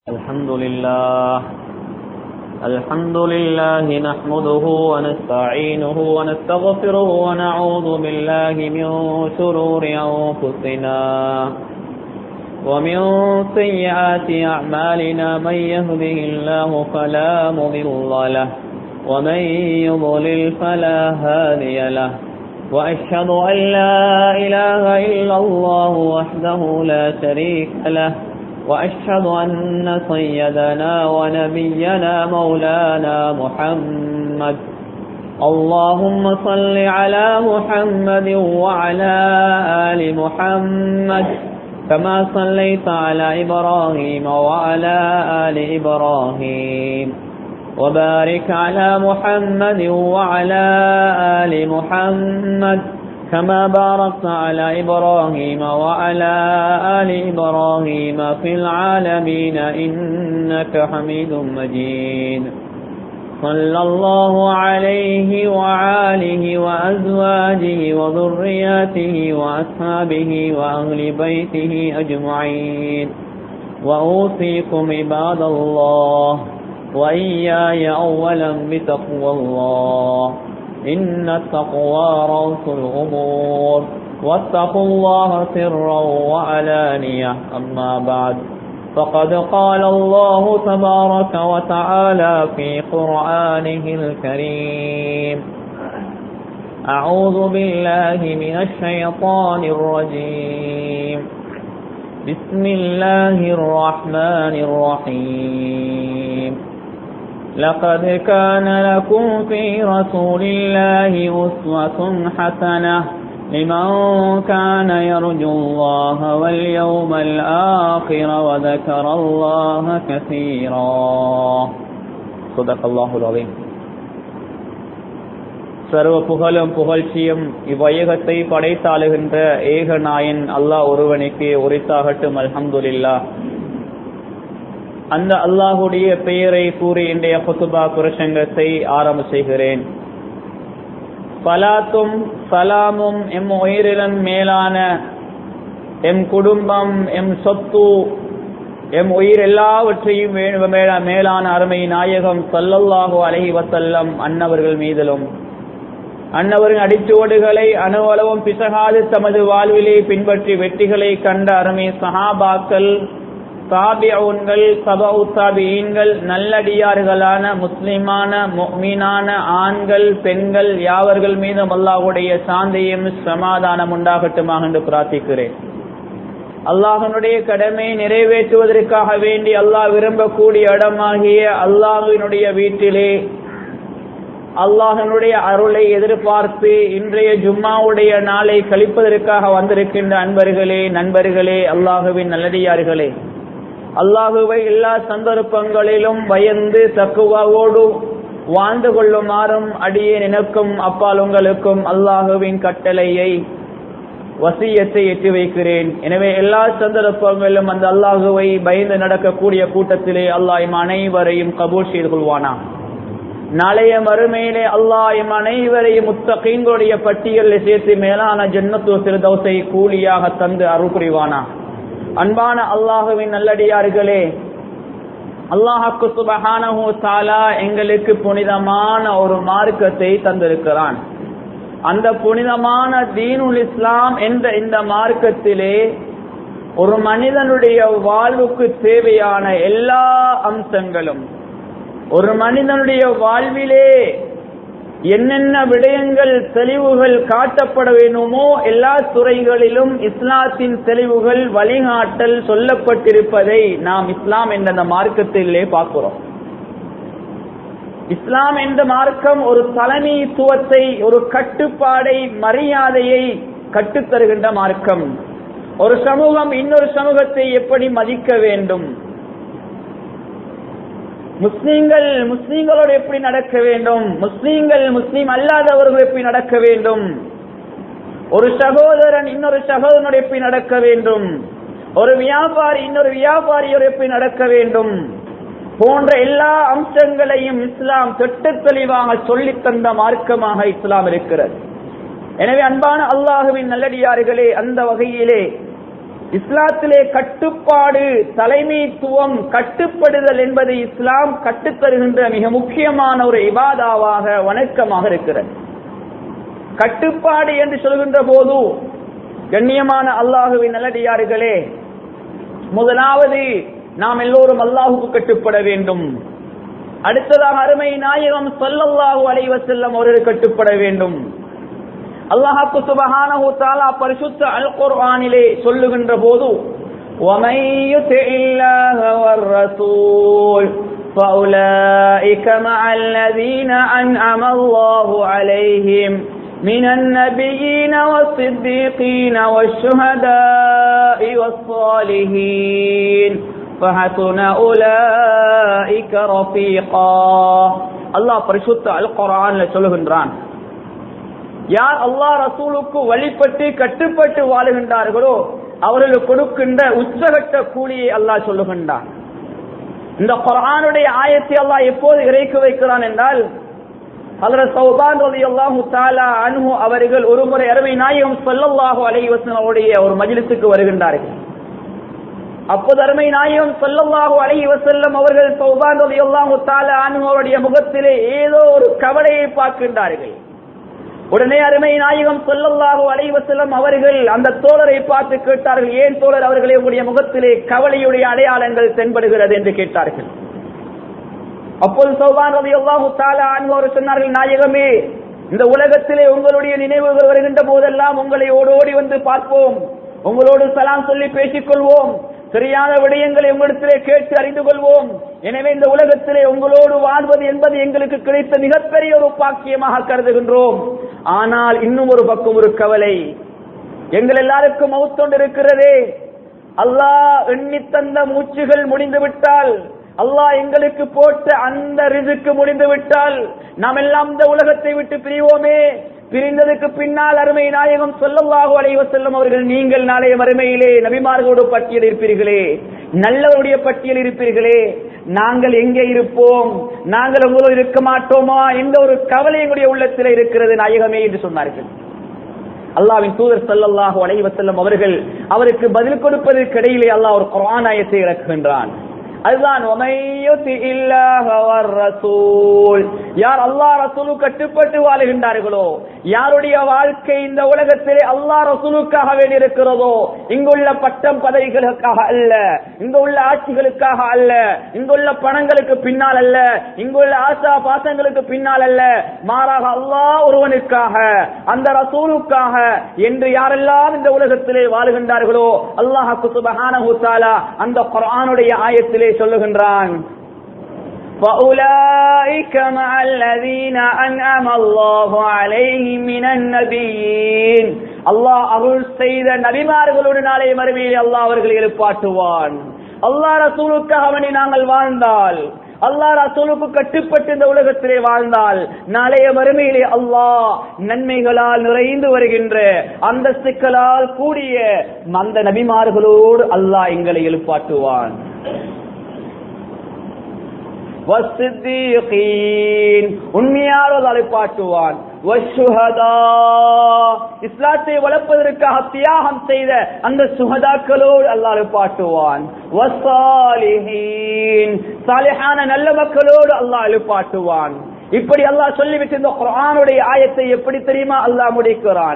الحمد لله الحمد لله نحمده ونستعينه ونستغفره ونعوذ بالله من شرور أنفسنا ومن سيئات أعمالنا من يهده الله فلا مضل له ومن يضلل فلا هادي له وأشهد أن لا إله إلا الله وحده لا شريك له وأشهد أن سيدنا ونبينا مولانا محمد اللهم صل على محمد وعلى آل محمد كما صليت على إبراهيم وعلى آل إبراهيم وبارك على محمد وعلى آل محمد كما باركت على إبراهيم وعلى آل إبراهيم في العالمين إنك حميد مجيد صلى الله عليه وعاله وأزواجه وذرياته وأصحابه وأهل بيته أجمعين وأوصيكم عباد الله وإياي أولا بتقوى الله إن التقوى رأس الأمور واتقوا الله سرا وعلانية أما بعد فقد قال الله تبارك وتعالى في قرآنه الكريم أعوذ بالله من الشيطان الرجيم بسم الله الرحمن الرحيم لقد كان لكم في رسول الله أسوة حسنة لمن كان يرجو الله واليوم الآخر وذكر الله كثيرا صدق الله العظيم சர்வ புகழும் புகழ்ச்சியும் இவ்வையகத்தை படைத்தாளுகின்ற ஏக நாயன் அல்லாஹ் ஒருவனுக்கு உரித்தாகட்டும் அல்ஹம்துலில்லா அந்த அல்லாஹுடைய பெயரை கூறி இன்றைய புத்துபா பிரசங்கத்தை ஆரம்ப செய்கிறேன் பலாத்தும் சலாமும் எம் உயிரிலன் மேலான எம் குடும்பம் எம் சொத்து எம் உயிர் எல்லாவற்றையும் மேலான அருமை நாயகம் சல்லல்லாஹு அலஹி வசல்லம் அன்னவர்கள் மீதிலும் அன்னவரின் அடிச்சுவடுகளை அணுவளவும் பிசகாது தமது வாழ்விலே பின்பற்றி வெற்றிகளை கண்ட அருமை சஹாபாக்கள் தாபியவுன்கள் சபவு தாபியீன்கள் நல்லடியார்களான முஸ்லிமான மீனான ஆண்கள் பெண்கள் யாவர்கள் மீதும் அல்லாஹுடைய சாந்தியும் சமாதானம் உண்டாகட்டுமாக என்று பிரார்த்திக்கிறேன் அல்லாஹனுடைய கடமையை நிறைவேற்றுவதற்காக வேண்டி அல்லாஹ் விரும்பக்கூடிய இடமாகிய அல்லாஹினுடைய வீட்டிலே அல்லாஹனுடைய அருளை எதிர்பார்த்து இன்றைய ஜும்மாவுடைய நாளை கழிப்பதற்காக வந்திருக்கின்ற அன்பர்களே நண்பர்களே அல்லாஹுவின் நல்லடியார்களே அல்லாஹுவை எல்லா சந்தர்ப்பங்களிலும் பயந்து தக்குவாவோடு வாழ்ந்து கொள்ளுமாறும் அடியே நினைக்கும் அப்பால் உங்களுக்கும் அல்லாஹுவின் கட்டளையை வசியத்தை எட்டி வைக்கிறேன் எனவே எல்லா சந்தர்ப்பங்களிலும் அந்த அல்லாஹுவை பயந்து நடக்கக்கூடிய கூட்டத்திலே அல்லாஹ் இம் அனைவரையும் கபூர் செய்து கொள்வானா நாளைய மறுமையிலே அல்லாஹ் இம் அனைவரையும் முத்தகீங்களுடைய பட்டியலில் சேர்த்து மேலான ஜன்னத்து சிறுதோசை கூலியாக தந்து அருள் புரிவானா அன்பான அல்லாஹுவின் நல்லடியார்களே அல்லாஹாக்கு சுபஹானஹு தாலா எங்களுக்கு புனிதமான ஒரு மார்க்கத்தை தந்திருக்கிறான் அந்த புனிதமான தீனுல் இஸ்லாம் என்ற இந்த மார்க்கத்திலே ஒரு மனிதனுடைய வாழ்வுக்கு தேவையான எல்லா அம்சங்களும் ஒரு மனிதனுடைய வாழ்விலே என்னென்ன விடயங்கள் தெளிவுகள் காட்டப்பட வேண்டுமோ எல்லா துறைகளிலும் இஸ்லாத்தின் தெளிவுகள் வழிகாட்டல் சொல்லப்பட்டிருப்பதை நாம் இஸ்லாம் என்ற அந்த மார்க்கத்திலே பார்க்கிறோம் இஸ்லாம் என்ற மார்க்கம் ஒரு தலைமைத்துவத்தை ஒரு கட்டுப்பாடை மரியாதையை கட்டுத்தருகின்ற மார்க்கம் ஒரு சமூகம் இன்னொரு சமூகத்தை எப்படி மதிக்க வேண்டும் முஸ்லீம்கள் முஸ்லீம்களோடு எப்படி நடக்க வேண்டும் முஸ்லீம்கள் முஸ்லீம் அல்லாதவர்கள் எப்படி நடக்க வேண்டும் ஒரு சகோதரன் இன்னொரு சகோதரனோடு எப்படி நடக்க வேண்டும் ஒரு வியாபாரி இன்னொரு வியாபாரியோடு எப்படி நடக்க வேண்டும் போன்ற எல்லா அம்சங்களையும் இஸ்லாம் திட்ட தெளிவாக சொல்லித் தந்த மார்க்கமாக இஸ்லாம் இருக்கிறது எனவே அன்பான அல்லாஹுவின் நல்லடியார்களே அந்த வகையிலே இஸ்லாத்திலே கட்டுப்பாடு தலைமைத்துவம் கட்டுப்படுதல் என்பது இஸ்லாம் கட்டுத்தருகின்ற மிக முக்கியமான ஒரு இபாதாவாக வணக்கமாக இருக்கிறது கட்டுப்பாடு என்று சொல்கின்ற போது கண்ணியமான அல்லாஹுவின் நல்லடியார்களே முதலாவது நாம் எல்லோரும் அல்லாஹுக்கு கட்டுப்பட வேண்டும் அடுத்ததாக அருமை நாயகம் சொல்லல்லாஹு அலைவ செல்லம் அவர்கள் கட்டுப்பட வேண்டும் அல்லாஹாக்கு சுபஹானஹு தஆலா பரிசுத்த அல் குர்ஆனிலே சொல்லுகின்ற போது وَمَن يُطِعِ اللَّهَ وَالرَّسُولَ فَأُولَئِكَ مَعَ الَّذِينَ أَنْعَمَ اللَّهُ عَلَيْهِمْ من النبيين والصديقين والشهداء والصالحين فحسن أولئك رفيقا الله பரிசுத்த அல் குர்ஆன்ல சொல்லுகின்றான் யார் அல்லாஹ் ரசூலுக்கு வழிபட்டு கட்டுப்பட்டு வாழுகின்றார்களோ அவர்களுக்கு கொடுக்கின்ற உச்சகட்ட கூலியை அல்லாஹ் சொல்லுகின்றான் இந்த குரானுடைய ஆயத்தை அல்லாஹ் எப்போது இறைக்க வைக்கிறான் என்றால் ஹஜரத் சௌபான் ரலியல்லாஹு தஆலா அன்ஹு அவர்கள் ஒருமுறை அருமை நாயகம் ஸல்லல்லாஹு அலைஹி வஸல்லம் அவருடைய ஒரு மஜ்லிஸுக்கு வருகின்றார்கள் அப்போது அருமை நாயகம் ஸல்லல்லாஹு அலைஹி வஸல்லம் அவர்கள் சௌபான் ரலியல்லாஹு தஆலா அன்ஹு அவருடைய முகத்திலே ஏதோ ஒரு கவலையை பார்க்கின்றார்கள் உடனே அருமை நாயகம் சொல்லல்லாஹு அலைவசல்லம் அவர்கள் அந்த தோழரை பார்த்து கேட்டார்கள் ஏன் தோழர் அவர்களே உங்களுடைய முகத்திலே கவலையுடைய அடையாளங்கள் தென்படுகிறது என்று கேட்டார்கள் அப்போது சௌபான் ரவி அல்லாஹு தாலா அன்பவர் சொன்னார்கள் நாயகமே இந்த உலகத்திலே உங்களுடைய நினைவுகள் வருகின்ற போதெல்லாம் உங்களை ஓடோடி வந்து பார்ப்போம் உங்களோடு சலாம் சொல்லி பேசிக் கொள்வோம் சரியான விடயங்களை உங்களிடத்திலே கேட்டு அறிந்து கொள்வோம் எனவே இந்த உலகத்திலே உங்களோடு வாழ்வது என்பது எங்களுக்கு கிடைத்த மிகப்பெரிய ஒரு பாக்கியமாக கருதுகின்றோம் ஆனால் இன்னும் ஒரு பக்கம் ஒரு கவலை எங்கள் எல்லாருக்கும் மவுத்தொண்டு இருக்கிறதே அல்லாஹ் எண்ணி தந்த மூச்சுகள் முடிந்து விட்டால் அல்லாஹ் எங்களுக்கு போட்ட அந்த ரிசுக்கு முடிந்து விட்டால் நாம் எல்லாம் இந்த உலகத்தை விட்டு பிரிவோமே பிரிந்ததுக்கு பின்னால் அருமை நாயகம் சொல்லவாக அலைவ செல்லும் அவர்கள் நீங்கள் நாளைய மறுமையிலே நபிமார்களோடு பட்டியல் இருப்பீர்களே நல்லவருடைய பட்டியல் இருப்பீர்களே நாங்கள் எங்கே இருப்போம் நாங்கள் உங்களோடு இருக்க மாட்டோமா என்ற ஒரு கவலை எங்களுடைய உள்ளத்தில் இருக்கிறது நாயகமே என்று சொன்னார்கள் அல்லாவின் தூதர் சல்லல்லாஹு அலைஹி வஸல்லம் அவர்கள் அவருக்கு பதில் கொடுப்பதற்கு இடையிலே அல்லாஹ் ஒரு குர்ஆன் ஆயத்தை இறக்குகின்றான் அதுதான் யார் அல்லாஹ் ரசூலு கட்டுப்பட்டு வாழுகின்றார்களோ யாருடைய வாழ்க்கை இந்த உலகத்திலே அல்லாஹ் ரசூலுக்காக வேண்டி இருக்கிறதோ இங்குள்ள பட்டம் பதவிகளுக்காக அல்ல இங்கு உள்ள ஆட்சிகளுக்காக அல்ல இங்குள்ள பணங்களுக்கு பின்னால் அல்ல இங்குள்ள ஆசா பாசங்களுக்கு பின்னால் அல்ல மாறாக அல்லாஹ் ஒருவனுக்காக அந்த ரசூலுக்காக என்று யாரெல்லாம் இந்த உலகத்திலே வாழுகின்றார்களோ அல்லாஹ் சுபஹானஹு தஆலா அந்த குர்ஆனுடைய ஆயத்திலே சொல்லுகின்றான் فأولئك مع الذين أنعم الله عليهم من النبيين அல்லாஹ் அருள் செய்த நபிமார்களோடு நாளை மறுமையில் அல்லாஹ் அவர்களை எழுப்பாட்டுவான் அல்லாஹ் ரசூலுக்காக அவனை நாங்கள் வாழ்ந்தால் அல்லாஹ் ரசூலுக்கு கட்டுப்பட்டு இந்த உலகத்திலே வாழ்ந்தால் நாளைய மறுமையிலே அல்லாஹ் நன்மைகளால் நிறைந்து வருகின்ற அந்த சிக்கலால் கூடிய அந்த நபிமார்களோடு அல்லாஹ் எங்களை எழுப்பாட்டுவான் உண்மையாளர் அழைப்பாட்டுவான் இஸ்லாத்தை வளர்ப்பதற்காக தியாகம் செய்த அந்த சுகதாக்களோடு அல்லாஹ் எழுப்பாட்டுவான் சாலிஹான நல்ல மக்களோடு அல்லாஹ் எழுப்பாட்டுவான் இப்படி அல்லாஹ் சொல்லிவிட்டு இந்த குரானுடைய ஆயத்தை எப்படி தெரியுமா அல்லாஹ் முடிக்கிறான்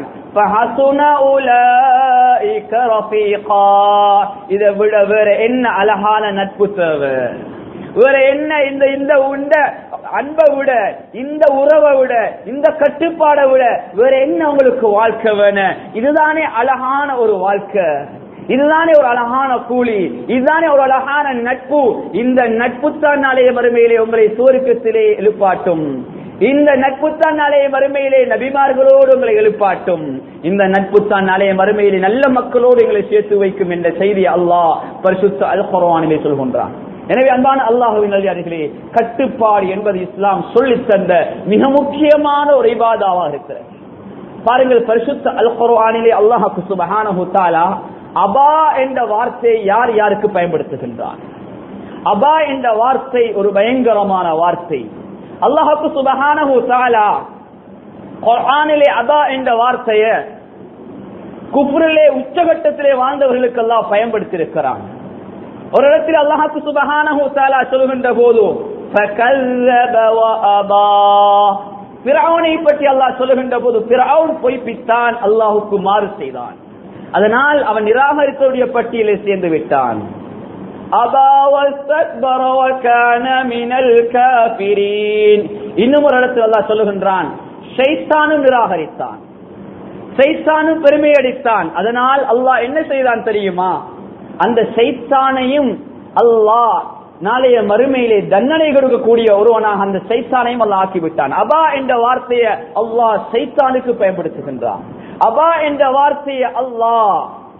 இதை விட வேற என்ன அழகான நட்பு தேவை வேற என்ன இந்த இந்த இந்த அன்பை விட இந்த உறவை விட இந்த கட்டுப்பாடை விட வேற என்ன உங்களுக்கு வாழ்க்கை வேணும் இதுதானே அழகான ஒரு வாழ்க்கை இதுதானே ஒரு அழகான கூலி இதுதானே ஒரு அழகான நட்பு இந்த நட்புத்தான் நாளைய மறுமையிலே உங்களை சுவருக்கத்திலே எழுப்பாட்டும் இந்த நட்புத்தான் நாளைய மறுமையிலே நபிமார்களோடு உங்களை எழுப்பாட்டும் இந்த நட்புத்தான் நாளைய மறுமையிலே நல்ல மக்களோடு எங்களை சேர்த்து வைக்கும் என்ற செய்தி அல்லாஹ் பரிசுத்த அல் குர்ஆனிலே சொல்கின்றான் எனவே அன்பான அல்லாஹுவின் நல்லே கட்டுப்பாடு என்பது இஸ்லாம் சொல்லி தந்த மிக முக்கியமான ஒரு இபாதாவாக இருக்கிறது பாருங்கள் பரிசுத்த அல் குர்ஆனிலே அல்லாஹ் சுபஹானஹு தஆலா அபா என்ற வார்த்தையை யார் யாருக்கு பயன்படுத்துகின்றார் அபா என்ற வார்த்தை ஒரு பயங்கரமான வார்த்தை அல்லாஹுக்கு சுபஹானஹு தஆலா குர்ஆனிலே அபா என்ற வார்த்தையை குஃப்ரிலே உச்சகட்டத்திலே வாழ்ந்தவர்களுக்கு அல்லாஹ் பயன்படுத்தியிருக்கிறான் ஒரு இடத்தில் அல்லாஹாக்கு சுபஹானஹு தஆலா சொல்கின்ற போது فَكَذَّبَ وَأَبَى பிறவுனை பற்றி அல்லாஹ் சொல்லுகின்ற போது பிறவுன் பொய்ப்பித்தான் அல்லாஹுக்கு மாறு செய்தான் அதனால் அவன் நிராகரித்தவுடைய பட்டியலை சேர்ந்து விட்டான் அபா வஸ்தக்பர வகான மினல் காஃபிரீன் இன்னும் ஒரு இடத்தில் அல்லாஹ் சொல்லுகின்றான் ஷைத்தானும் நிராகரித்தான் சைத்தானும் பெருமை அடித்தான் அதனால் அல்லாஹ் என்ன செய்தான் தெரியுமா அந்த சைத்தானையும் அல்லாஹ் நாளைய மறுமையிலே தண்டனை கொடுக்கக்கூடிய ஒருவனாக அந்த சைத்தானையும் அல்லாஹ் ஆக்கிவிட்டான் அபா என்ற வார்த்தையை அல்லாஹ் சைத்தானுக்கு பயன்படுத்துகின்றான் அபா என்ற வார்த்தையை அல்லாஹ்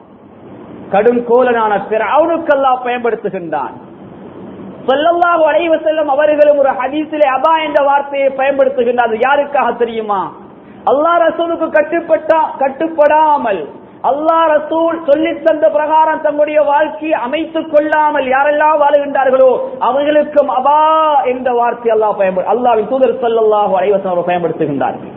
கடும் கோலனான பிறவுனுக்கு அல்லாஹ் பயன்படுத்துகின்றான் சொல்லல்லாஹு அலைஹி வஸல்லம் அவர்களும் ஒரு ஹதீஸிலே அபா என்ற வார்த்தையை பயன்படுத்துகின்றார் அது யாருக்காக தெரியுமா அல்லாஹ் ரசூலுக்கு கட்டுப்பட்டா கட்டுப்படாமல் அல்லாஹ் ரசூல் சொல்லி தந்த பிரகாரம் தங்களுடைய வாழ்க்கையை அமைத்துக் கொள்ளாமல் யாரெல்லாம் வாழுகின்றார்களோ அவர்களுக்கும் அபா என்ற வார்த்தை அல்லாஹ் பயன்படு அல்லாவின் தூதர் சொல்லல்லாஹு அலைவசம் அவர் பயன்படுத்துகின்றார்கள்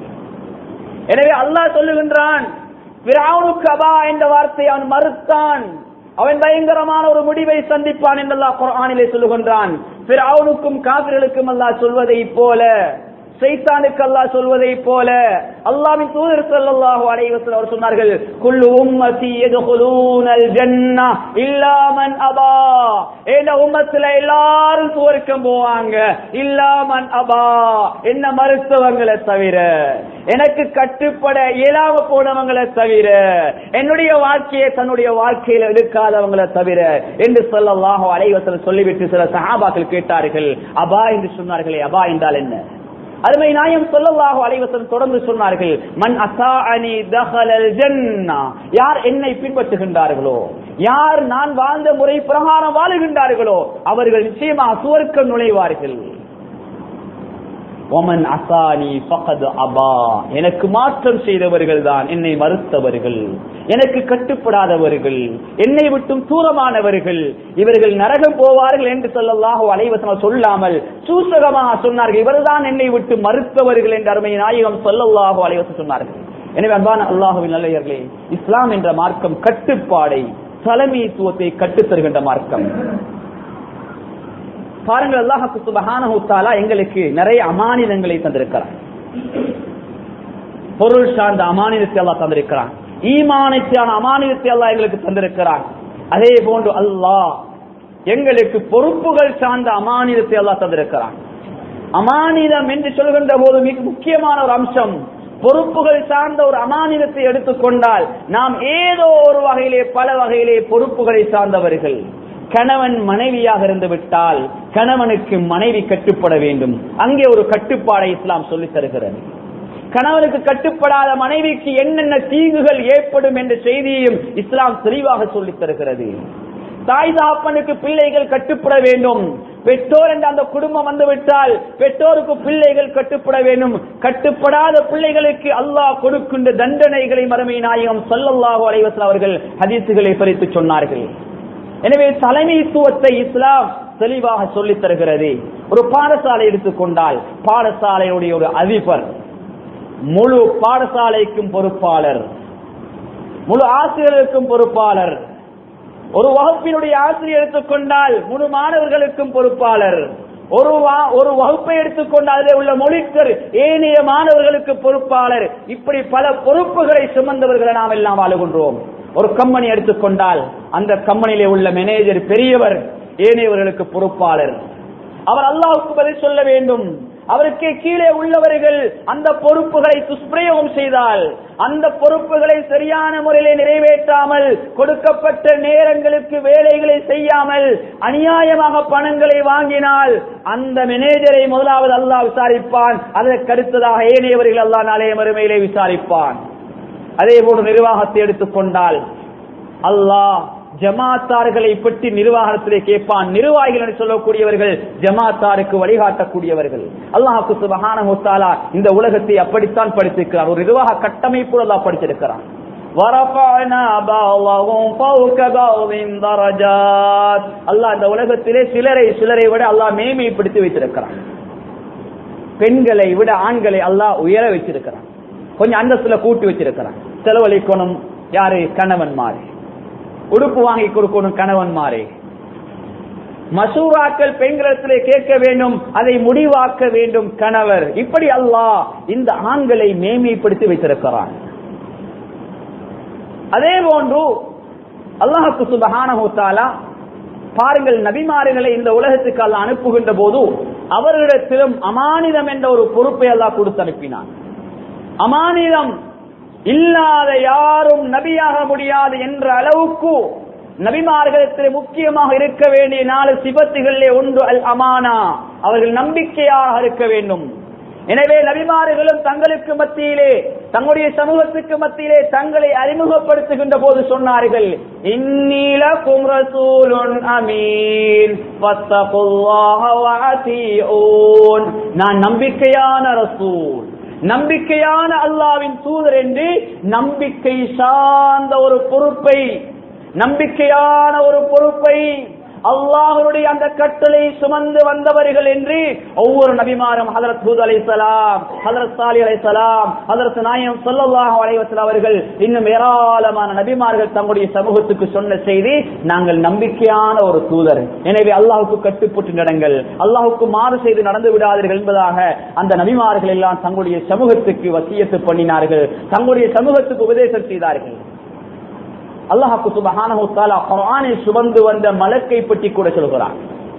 எனவே அல்லாஹ் சொல்லுகின்றான் பிராவுனுக்கு அபா என்ற வார்த்தையை அவன் மறுத்தான் அவன் பயங்கரமான ஒரு முடிவை சந்திப்பான் என்று அல்லாஹ் குர்ஆனிலே சொல்லுகின்றான் பிராவுனுக்கும் காபிர்களுக்கும் அல்லாஹ் சொல்வதை போல சைத்தானுக்கு அல்லாஹ் சொல்வதை போல அல்லாஹ்வின் தூதர் ஸல்லல்லாஹு அலைஹி வஸல்லம் அவர் சொன்னார்கள் குல்லு உம்மத்தி யதுகுலூனல் ஜன்னah இல்லா மன் அபா இந்த உம்மத்துல எல்லாரும் சுவர்க்கம் போவாங்க இல்லா மன் அபா என்ன மருத்துவங்களை தவிர எனக்கு கட்டுப்பட இயலாம போனவங்களை தவிர என்னுடைய வாழ்க்கையை தன்னுடைய வாழ்க்கையில எடுக்காதவங்களை தவிர என்று ஸல்லல்லாஹு அலைஹி வஸல்லம் சொல்லிவிட்டு சில சஹாபாக்கள் கேட்டார்கள் அபா என்று சொன்னார்களே அபா என்றால் என்ன அருமை நாயம் சொல்லல்லாஹு அலைவசம் தொடர்ந்து சொன்னார்கள் மன் அசாஅனி தஹலல் ஜன்னா யார் என்னை பின்பற்றுகின்றார்களோ யார் நான் வாழ்ந்த முறை பிரகாரம் வாழுகின்றார்களோ அவர்கள் நிச்சயமாக சுவர்க்கம் நுழைவார்கள் ஒமன் அசானி ஃபகத் அபா எனக்கு மாற்றம் செய்தவர்கள் தான் என்னை மறுத்தவர்கள் எனக்கு கட்டுப்படாதவர்கள் என்னை விட்டும் தூரமானவர்கள் இவர்கள் நரகம் போவார்கள் என்று சொல்லல்லாஹோ அலைவசம் சொல்லாமல் சூசகமாக சொன்னார்கள் இவர்தான் என்னை விட்டு மறுத்தவர்கள் என்று அருமை நாயகம் சொல்லல்லாஹோ அலைவசம் சொன்னார்கள் எனவே அன்பான அல்லாஹுவின் நல்லையர்களே இஸ்லாம் என்ற மார்க்கம் கட்டுப்பாடை தலைமைத்துவத்தை கட்டுத்தருகின்ற மார்க்கம் பாருங்கள் அல்லாஹுக்கு சுபஹானஹு தஆலா எங்களுக்கு நிறைய அமானிதங்களை தந்திருக்கிறார் பொருள் சார்ந்த அமானிதத்தை அல்லாஹ் தந்திருக்கிறான் ஈமானத்தான அமானிதத்தை அல்லாஹ் எங்களுக்கு தந்திருக்கிறான் அதே போன்று அல்லாஹ் எங்களுக்கு பொறுப்புகள் சார்ந்த அமானிதத்தை அல்லாஹ் தந்திருக்கிறான் அமானிதம் என்று சொல்கின்ற போது மிக முக்கியமான ஒரு அம்சம் பொறுப்புகள் சார்ந்த ஒரு அமானிதத்தை எடுத்துக்கொண்டால் நாம் ஏதோ ஒரு வகையிலே பல வகையிலே பொறுப்புகளை சார்ந்தவர்கள் கணவன் மனைவியாக இருந்து விட்டால் கணவனுக்கு மனைவி கட்டுப்பட வேண்டும் அங்கே ஒரு கட்டுப்பாடை இஸ்லாம் சொல்லித் தருகிறது கணவனுக்கு கட்டுப்படாத மனைவிக்கு என்னென்ன தீங்குகள் ஏற்படும் என்ற செய்தியையும் இஸ்லாம் தெளிவாக சொல்லித் தருகிறது தாய் தாப்பனுக்கு பிள்ளைகள் கட்டுப்பட வேண்டும் பெற்றோர் என்ற அந்த குடும்பம் வந்துவிட்டால் பெற்றோருக்கு பிள்ளைகள் கட்டுப்பட வேண்டும் கட்டுப்படாத பிள்ளைகளுக்கு அல்லாஹ் கொடுக்கின்ற தண்டனைகளை மறுமை நாயகம் சல்லல்லாஹு அலைவசல் அவர்கள் ஹதீசுகளை பறித்து சொன்னார்கள் எனவே தலைமைத்துவத்தை இஸ்லாம் தெளிவாக சொல்லித் தருகிறது ஒரு பாடசாலை எடுத்துக்கொண்டால் பாடசாலையுடைய ஒரு அதிபர் முழு பாடசாலைக்கும் பொறுப்பாளர் முழு ஆசிரியருக்கும் பொறுப்பாளர் ஒரு வகுப்பினுடைய ஆசிரியர் எடுத்துக்கொண்டால் முழு மாணவர்களுக்கும் பொறுப்பாளர் ஒரு வா- ஒரு வகுப்பை எடுத்துக்கொண்டால் அதில் உள்ள மொழிக்கர் ஏனைய மாணவர்களுக்கு பொறுப்பாளர் இப்படி பல பொறுப்புகளை சுமந்தவர்களை நாம் எல்லாம் வாழுகின்றோம் ஒரு கம்பெனி எடுத்துக்கொண்டால் அந்த கம்பெனியிலே உள்ள மேனேஜர் பெரியவர் ஏனையவர்களுக்கு பொறுப்பாளர் அவர் அல்லாஹ்வுக்கு பதில் சொல்ல வேண்டும் அவருக்கு கீழே உள்ளவர்கள் அந்த பொறுப்புகளை துஷ்பிரயோகம் செய்தால் அந்த பொறுப்புகளை சரியான முறையிலே நிறைவேற்றாமல் கொடுக்கப்பட்ட நேரங்களுக்கு வேலைகளை செய்யாமல் அநியாயமாக பணங்களை வாங்கினால் அந்த மேனேஜரை முதலாவது அல்லாஹ் விசாரிப்பான் அதற்கு அடுத்ததாக ஏனையவர்கள் அல்லாஹ் நாளைய மறுமையிலே விசாரிப்பான் அதே போன்று நிர்வாகத்தை எடுத்துக்கொண்டால் அல்லாஹ் ஜமாத்தார்களை பற்றி நிர்வாகத்திலே கேட்பான் நிர்வாகிகள் என்று சொல்லக்கூடியவர்கள் ஜமாத்தாருக்கு வழிகாட்டக்கூடியவர்கள் அல்லாஹுக்கு சுபஹானஹு தஆலா இந்த உலகத்தை அப்படித்தான் படித்திருக்கிறார் ஒரு நிர்வாக கட்டமைப்பு அல்லாஹ் படித்திருக்கிறான் ورفعنا بعضهم فوق بعض درجات அல்லாஹ் இந்த உலகத்திலே சிலரை சிலரை விட அல்லாஹ் மேன்மைப்படுத்தி வைத்திருக்கிறான் பெண்களை விட ஆண்களை அல்லாஹ் உயர வச்சிருக்கிறான் கொஞ்சம் அந்தஸ்துல கூட்டி வச்சிருக்கிறான் செலவழிக்கணும் யாரு கணவன்மாரு உடுப்பு வாங்கி கொடுக்கணும் கணவன்மாரே மசூராக்கள் பெண்களிடத்திலே கேட்க வேண்டும் அதை முடிவாக்க வேண்டும் கணவர் இப்படி அல்லாஹ் இந்த ஆண்களை மேன்மைப்படுத்தி வைத்திருக்கிறான் அதே போன்று அல்லாஹுக்கு சுபஹானஹு தஆலா பாருங்கள் நபிமார்களை இந்த உலகத்துக்கு அல்லாஹ் அனுப்புகின்ற போது அவர்களிடத்திலும் அமானிதம் என்ற ஒரு பொறுப்பை அல்லாஹ் கொடுத்து அனுப்பினான் அமானிதம் இல்லாத யாரும் நபியாக முடியாது என்ற அளவுக்கு நபிமார்களிடத்தில் முக்கியமாக இருக்க வேண்டிய நாலு சிபத்துகளிலே ஒன்று அல் அமானா அவர்கள் நம்பிக்கையாக இருக்க வேண்டும் எனவே நபிமார்களும் தங்களுக்கு மத்தியிலே தங்களுடைய சமூகத்துக்கு மத்தியிலே தங்களை அறிமுகப்படுத்துகின்ற போது சொன்னார்கள் இன்னீல கும்ரசூலுன் அமீன் ஃபத்தகுல்லாஹ வஅதீஊன் நான் நம்பிக்கையான ரசூல் நம்பிக்கையான அல்லாவின் தூதர் என்று நம்பிக்கை சார்ந்த ஒரு பொறுப்பை நம்பிக்கையான ஒரு பொறுப்பை அல்லாஹருடைய அந்த கட்டளை சுமந்து வந்தவர்கள் என்று ஒவ்வொரு நபிமாரும் ஹதரத் ஹூத் அலை சலாம் ஹதரத் சாலி அலை சலாம் ஹதரத் நாயம் சொல்லல்லாஹ் அலைவசல் அவர்கள் இன்னும் ஏராளமான நபிமார்கள் தங்களுடைய சமூகத்துக்கு சொன்ன செய்தி நாங்கள் நம்பிக்கையான ஒரு தூதர் எனவே அல்லாஹுக்கு கட்டுப்பட்டு நடங்கள் அல்லாஹுக்கு மாறு செய்து நடந்து விடாதீர்கள் என்பதாக அந்த நபிமார்கள் எல்லாம் தங்களுடைய சமூகத்துக்கு வசியத்து பண்ணினார்கள் தங்களுடைய சமூகத்துக்கு உபதேசம் செய்தார்கள் அல்லாஹாக்கு சுபஹானஹு தஆலா குர்ஆனில் சுமந்து வந்த மலக்கை பற்றி கூட சொல்கிறான்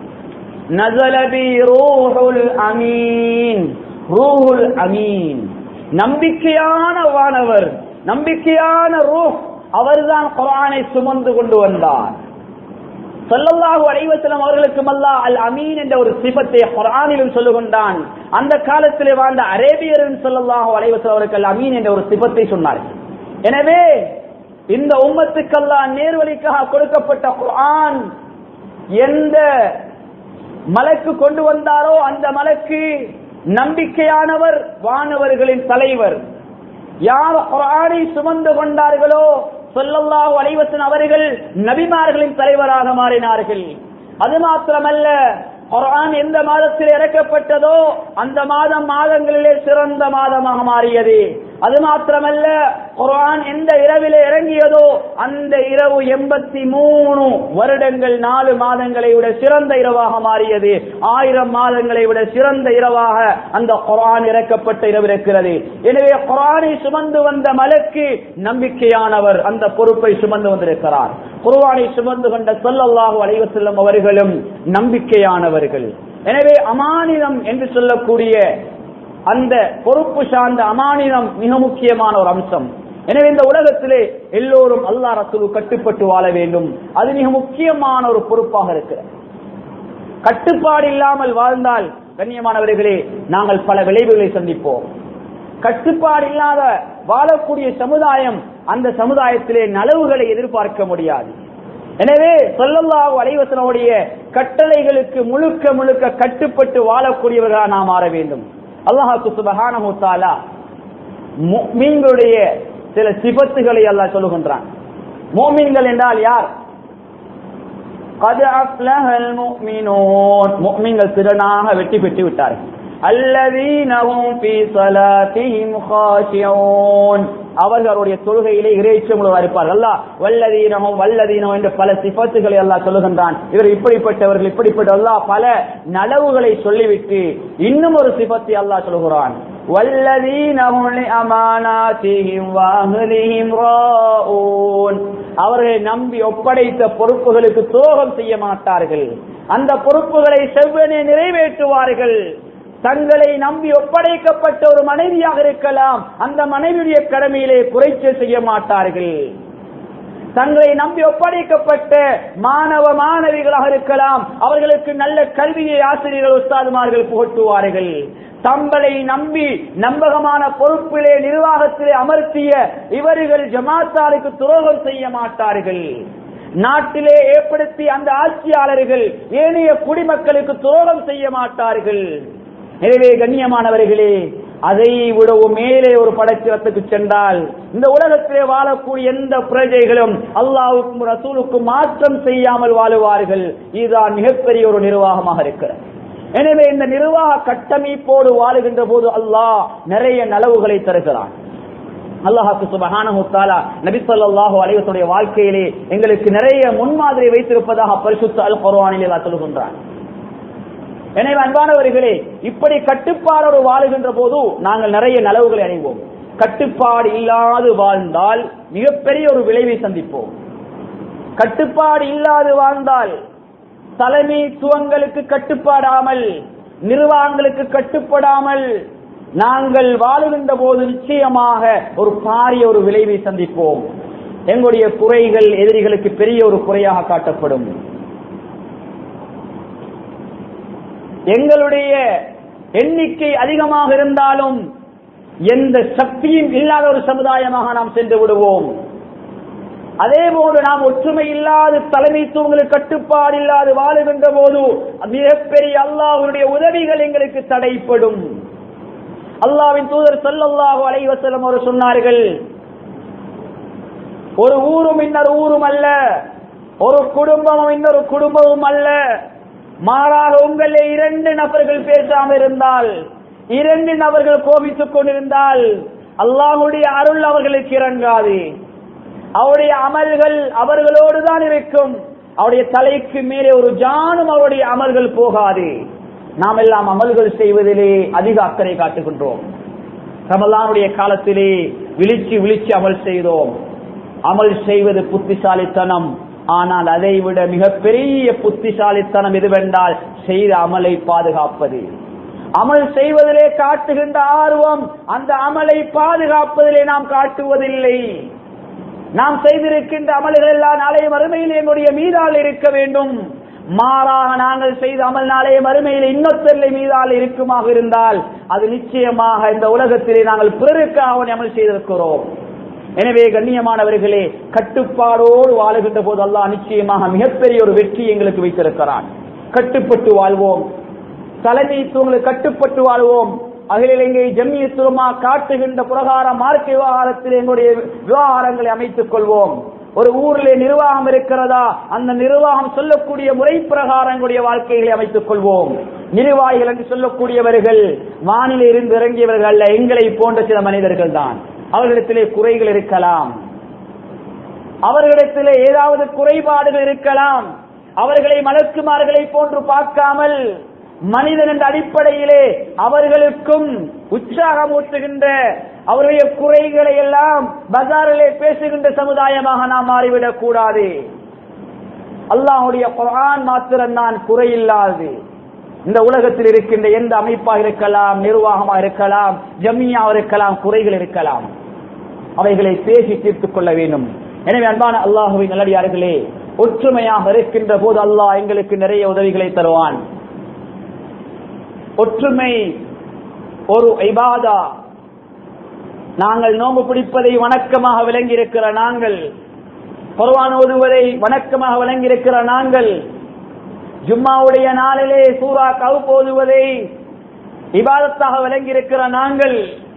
நஸல பி ரூஹுல் அமீன் ரூஹுல் அமீன் நம்பிக்கையான வானவர் நம்பிக்கையான ரூஹ் அவர்தான் குர்ஆனை சுமந்து கொண்டு வந்தார் ஸல்லல்லாஹு அலைஹி வஸல்லம் அவர்களுக்கும் அல்லாஹ் அல் அமீன் என்ற ஒரு சிபத்தை குர்ஆனிலும் சொல்லுகின்றான் அந்த காலத்திலே வாழ்ந்த அரேபியரும் ஸல்லல்லாஹு அலைஹி வஸல்லம் அவருக்கு அல் அமீன் என்ற ஒரு சிபத்தை சொன்னார்கள் எனவே இந்த உம்மத்துக்கெல்லாம் நேர்வழிக்காக கொடுக்கப்பட்ட குர்ஆன் எந்த மலைக்கு கொண்டு வந்தாரோ அந்த மலைக்கு நம்பிக்கையானவர் வானவர்களின் தலைவர் யார் குர்ஆனை சுமந்து கொண்டார்களோ சொல்லல்லாஹு அலைவசன் அவர்கள் நபிமார்களின் தலைவராக மாறினார்கள் அது மாத்திரமல்ல குர்ஆன் எந்த மாதத்தில் இறக்கப்பட்டதோ அந்த மாதம் மாதங்களிலே சிறந்த மாதமாக மாறியது அது மாத்திரமல்ல குர்ஆன் எந்த இரவிலே இறங்கியதோ அந்த இரவு எண்பத்தி மூணு வருடங்கள் நாலு மாதங்களை விட சிறந்த இரவாக மாறியது ஆயிரம் மாதங்களை விட சிறந்த இரவாக அந்த குர்ஆன் இறக்கப்பட்ட இரவு இருக்கிறது எனவே குர்ஆனை சுமந்து வந்த மலக்கு நம்பிக்கையானவர் அந்த பொறுப்பை சுமந்து வந்திருக்கிறார் குர்ஆனை சுமந்து கொண்ட சொல்லல்லாஹு அலைஹி வஸல்லம் அவர்களும் நம்பிக்கையானவர்கள் எனவே அமானிதம் என்று சொல்லக்கூடிய அந்த பொறுப்பு சார்ந்த அமானிதம் மிக முக்கியமான ஒரு அம்சம் எனவே இந்த உலகத்திலே எல்லோரும் அல்லா ரசூல் கட்டுப்பட்டு வாழ வேண்டும் அது மிக முக்கியமான ஒரு பொறுப்பாக இருக்கிறது கட்டுப்பாடு இல்லாமல் வாழ்ந்தால் கண்ணியமானவர்களே நாங்கள் பல விளைவுகளை சந்திப்போம் கட்டுப்பாடு இல்லாத வாழக்கூடிய சமுதாயம் அந்த சமுதாயத்திலே நலவுகளை எதிர்பார்க்க முடியாது எனவே சொல்லல்லாஹு அலைவசனுடைய கட்டளைகளுக்கு முழுக்க முழுக்க கட்டுப்பட்டு வாழக்கூடியவர்களாக நாம் மாற வேண்டும் அல்லாஹாக்கு சுபஹானஹு தஆலா முஃமின்களுடைய சில சிபத்துகளை அல்லாஹ் சொல்லுகின்றான் முஃமின்கள் என்றால் யார் قد أفلح المؤمنون முஃமின்கள் திறனாக வெற்றி பெற்று விட்டார்கள் الذين هم في صلاتهم خاشعون அவர்களுடைய தொழுகையிலே இறைச்சம் இருப்பார்கள் அல்ல வல்லதீனமும் வல்லதீனம் என்று பல சிபத்துகளை எல்லாம் சொல்லுகின்றான் இவர் இப்படிப்பட்டவர்கள் இப்படிப்பட்ட அல்லாஹ் பல நலவுகளை சொல்லிவிட்டு இன்னும் ஒரு சிபத்தை அல்லாஹ் சொல்கிறான் வல்லதீனமும் அமானாத்திஹிம் வாஹ்லிஹிம் ராஊன் அவர்களை நம்பி ஒப்படைத்த பொறுப்புகளுக்கு துரோகம் செய்ய மாட்டார்கள் அந்த பொறுப்புகளை செவ்வனே நிறைவேற்றுவார்கள் தங்களை நம்பி ஒப்படைக்கப்பட்ட ஒரு மனைவியாக இருக்கலாம் அந்த மனைவியுடைய கடமையிலே குறைச்சல் செய்ய மாட்டார்கள் தங்களை நம்பி ஒப்படைக்கப்பட்ட மாணவ மாணவிகளாக இருக்கலாம் அவர்களுக்கு நல்ல கல்வியை ஆசிரியர்கள் உஸ்தாதுமார்கள் புகட்டுவார்கள் தங்களை நம்பி நம்பகமான பொறுப்பிலே நிர்வாகத்திலே அமர்த்திய இவர்கள் ஜமாத்தாருக்கு துரோகம் செய்ய மாட்டார்கள் நாட்டிலே ஏற்படுத்தி அந்த ஆட்சியாளர்கள் ஏனைய குடிமக்களுக்கு துரோகம் செய்ய மாட்டார்கள் எனவே கண்ணியமானவர்களே அதை விடவும் மேலே ஒரு படைச்சிரத்துக்கு சென்றால் இந்த உலகத்திலே வாழக்கூடிய எந்த பிரஜைகளும் அல்லாவுக்கும் ரசூலுக்கும் மாற்றம் செய்யாமல் வாழுவார்கள் இதுதான் மிகப்பெரிய ஒரு நிர்வாகமாக இருக்கிறது எனவே இந்த நிர்வாக கட்டமைப்போடு வாழுகின்ற போது அல்லாஹ் நிறைய நலவுகளை தருகிறான் அல்லாஹாக்கு சுபஹானஹு தஆலா நபி ஸல்லல்லாஹு அலைஹி வஸல்லம் வாழ்க்கையிலே எங்களுக்கு நிறைய முன்மாதிரி வைத்திருப்பதாக பரிசுத்த அல் குர்ஆனில் அல்லாஹ் சொல்கின்றான் எனவே அன்பானவர்களே இப்படி கட்டுப்பாடோடு வாழுகின்ற போது நாங்கள் நிறைய நலவுகளை அடைவோம் கட்டுப்பாடு இல்லாது வாழ்ந்தால் மிகப்பெரிய ஒரு விளைவை சந்திப்போம் கட்டுப்பாடு இல்லாது வாழ்ந்தால் தலைமைத்துவங்களுக்கு கட்டுப்பாடாமல் நிர்வாகங்களுக்கு கட்டுப்படாமல் நாங்கள் வாழுகின்ற போது நிச்சயமாக ஒரு பாரிய ஒரு விளைவை சந்திப்போம் எங்களுடைய குறைகள் எதிரிகளுக்கு பெரிய ஒரு குறையாக காட்டப்படும் எங்களுடைய எண்ணிக்கை அதிகமாக இருந்தாலும் எந்த சக்தியும் இல்லாத ஒரு சமுதாயமாக நாம் சென்று விடுவோம் அதே போன்று நாம் ஒற்றுமை இல்லாத தலைமைத்துவங்களுக்கு கட்டுப்பாடு இல்லாது வாழுகின்ற போது மிகப்பெரிய அல்லாஹ்வுடைய உதவிகள் எங்களுக்கு தடைப்படும் அல்லாவின் தூதர் ஸல்லல்லாஹு அலைஹி வஸல்லம் அவர் சொன்னார்கள் ஒரு ஊரும் இன்னொரு ஊரும் அல்ல ஒரு குடும்பமும் இன்னொரு குடும்பமும் அல்ல மாறாக உங்களே இரண்டு நபர்கள் பேசாமல் இருந்தால் இரண்டு நபர்கள் கோபித்துக் கொண்டிருந்தால் அல்லாஹுடைய அருள் அவர்களுக்கு இறங்காது அவருடைய அமல்கள் அவர்களோடு தான் இருக்கும் அவருடைய தலைக்கு மேலே ஒரு ஜானும் அவருடைய அமல்கள் போகாது நாம் எல்லாம் அமல்கள் செய்வதிலே அதிக அக்கறை காட்டுகின்றோம் ரமலானுடைய காலத்திலே விழிச்சு விழிச்சு அமல் செய்தோம் அமல் செய்வது புத்திசாலித்தனம் ஆனால் அதை விட மிகப்பெரிய புத்திசாலித்தனம் எதுவென்றால் செய்த அமலை பாதுகாப்பது அமல் செய்வதிலே காட்டுகின்ற ஆர்வம் அந்த அமலை பாதுகாப்பதிலே நாம் காட்டுவதில்லை நாம் செய்திருக்கின்ற அமல்கள் எல்லாம் நாளைய மறுமையில் என்னுடைய மீதால் இருக்க வேண்டும் மாறாக நாங்கள் செய்த அமல் நாளைய மறுமையில் இன்னொத்தரில் மீதால் இருக்குமாக இருந்தால் அது நிச்சயமாக இந்த உலகத்திலே நாங்கள் பிறருக்காக அமல் செய்திருக்கிறோம் எனவே கண்ணியமானவர்களே கட்டுப்பாடோடு வாழுகின்ற போது அல்லாஹ் நிச்சயமாக மிகப்பெரிய ஒரு வெற்றி எங்களுக்கு வைத்திருக்கிறான் கட்டுப்பட்டு வாழ்வோம் தலைமைத்துவங்களுக்கு கட்டுப்பட்டு வாழ்வோம் அகில இலங்கை ஜம்மியத்துவமா காட்டுகின்ற பிரகாரம் மார்க்க விவகாரத்தில் எங்களுடைய விவகாரங்களை அமைத்துக் கொள்வோம் ஒரு ஊரிலே நிர்வாகம் இருக்கிறதா அந்த நிர்வாகம் சொல்லக்கூடிய முறை பிரகாரம் எங்களுடைய வாழ்க்கைகளை அமைத்துக் கொள்வோம் நிர்வாகிகள் என்று சொல்லக்கூடியவர்கள் வானிலை இருந்து இறங்கியவர்கள் அல்ல எங்களை போன்ற சில மனிதர்கள் தான் அவர்களிடத்திலே குறைகள் இருக்கலாம் அவர்களிடத்திலே ஏதாவது குறைபாடுகள் இருக்கலாம் அவர்களை மலக்குமார்களை போன்று பார்க்காமல் மனிதன் என்ற அடிப்படையிலே அவர்களுக்கும் உற்சாகம் ஊட்டுகின்ற அவருடைய குறைகளை எல்லாம் பஜாரிலே பேசுகின்ற சமுதாயமாக நாம் மாறிவிடக் கூடாது அல்லாஹுடைய குரான் மாத்திரம் தான் குறையில்லாது இந்த உலகத்தில் இருக்கின்ற எந்த அமைப்பாக இருக்கலாம் நிர்வாகமாக இருக்கலாம் ஜம்மியாக இருக்கலாம் குறைகள் இருக்கலாம் அவைகளை பேசி தீர்த்துக் கொள்ள வேண்டும் எனவே அன்பான அல்லாஹுவின் நல்லடியார்களே ஒற்றுமையாக இருக்கின்ற போது அல்லாஹ் எங்களுக்கு நிறைய உதவிகளை தருவான் ஒற்றுமை ஒரு ஐபாதா நாங்கள் நோம்பு பிடிப்பதை வணக்கமாக விளங்கி இருக்கிற நாங்கள் குர்ஆன் ஓதுவதை வணக்கமாக விளங்கி இருக்கிற நாங்கள் ஜும்மாவுடைய நாளிலே சூரா கவு ஓதுவதை இபாதத்தாக விளங்கி இருக்கிற நாங்கள்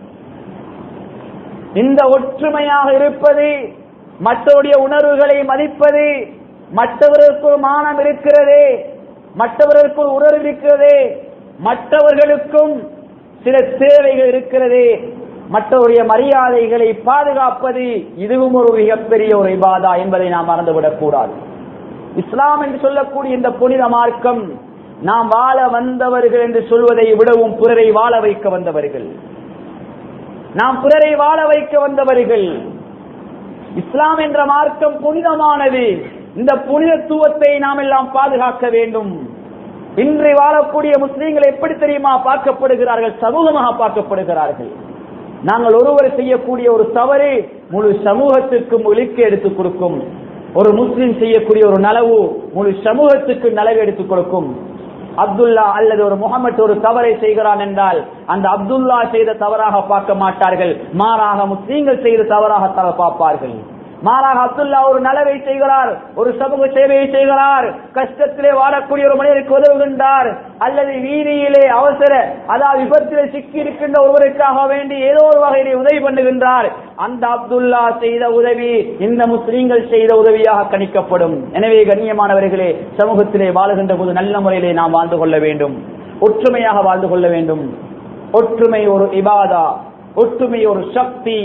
இந்த ஒற்றுமையாக இருப்பது மற்றவருடைய உணர்வுகளை மதிப்பது மற்றவர்களுக்கு ஒரு மானம் இருக்கிறது மற்றவர்களுக்கு ஒரு உணர்வு இருக்கிறது மற்றவர்களுக்கும் சில தேவைகள் இருக்கிறது மற்றவருடைய மரியாதைகளை பாதுகாப்பது இதுவும் ஒரு மிகப்பெரிய ஒரு இபாதா என்பதை நாம் மறந்துவிடக் கூடாது இஸ்லாம் என்று சொல்லக்கூடிய இந்த புனித மார்க்கம் நாம் வாழ வந்தவர்கள் என்று சொல்வதை விடவும் பிறரை வாழ வைக்க வந்தவர்கள் நாம் பிறரை வாழ வைக்க வந்தவர்கள் இஸ்லாம் என்ற மார்க்கம் புனிதமானது இந்த புனிதத்துவத்தை நாம் எல்லாம் பாதுகாக்க வேண்டும் இன்று வாழக்கூடிய முஸ்லீம்கள் எப்படி தெரியுமா பார்க்கப்படுகிறார்கள் சமூகமாக பார்க்கப்படுகிறார்கள் நாங்கள் ஒருவர் செய்யக்கூடிய ஒரு தவறு முழு சமூகத்திற்கும் ஒலிக்க எடுத்துக் கொடுக்கும் ஒரு முஸ்லீம் செய்யக்கூடிய ஒரு நலவு முழு சமூகத்துக்கு நலவு எடுத்துக் கொடுக்கும் அப்துல்லா அல்லது ஒரு முகமது ஒரு தவறை செய்கிறான் என்றால் அந்த அப்துல்லா செய்த தவறாக பார்க்க மாட்டார்கள் மாறாக முஸ்லீம்கள் செய்த தவறாக தவ பார்ப்பார்கள் மாறாக அப்துல்லா ஒரு நலவை செய்கிறார் ஒரு சமூக சேவையை செய்கிறார் கஷ்டத்திலே வாழக்கூடிய ஒரு மனிதருக்கு உதவுகின்றார் அல்லது வீதியிலே அவசர அதாவது விபத்திலே சிக்கி இருக்கின்ற ஒருவருக்காக வேண்டி ஏதோ ஒரு வகையிலே உதவி பண்ணுகின்றார் அந்த அப்துல்லா செய்த உதவி இந்த முஸ்லீம்கள் செய்த உதவியாக கணிக்கப்படும் எனவே கண்ணியமானவர்களே சமூகத்திலே வாழுகின்ற போது நல்ல முறையிலே நாம் வாழ்ந்து கொள்ள வேண்டும் ஒற்றுமையாக வாழ்ந்து கொள்ள வேண்டும் ஒற்றுமை ஒரு இபாதா ஒற்றுமை ஒரு சக்தி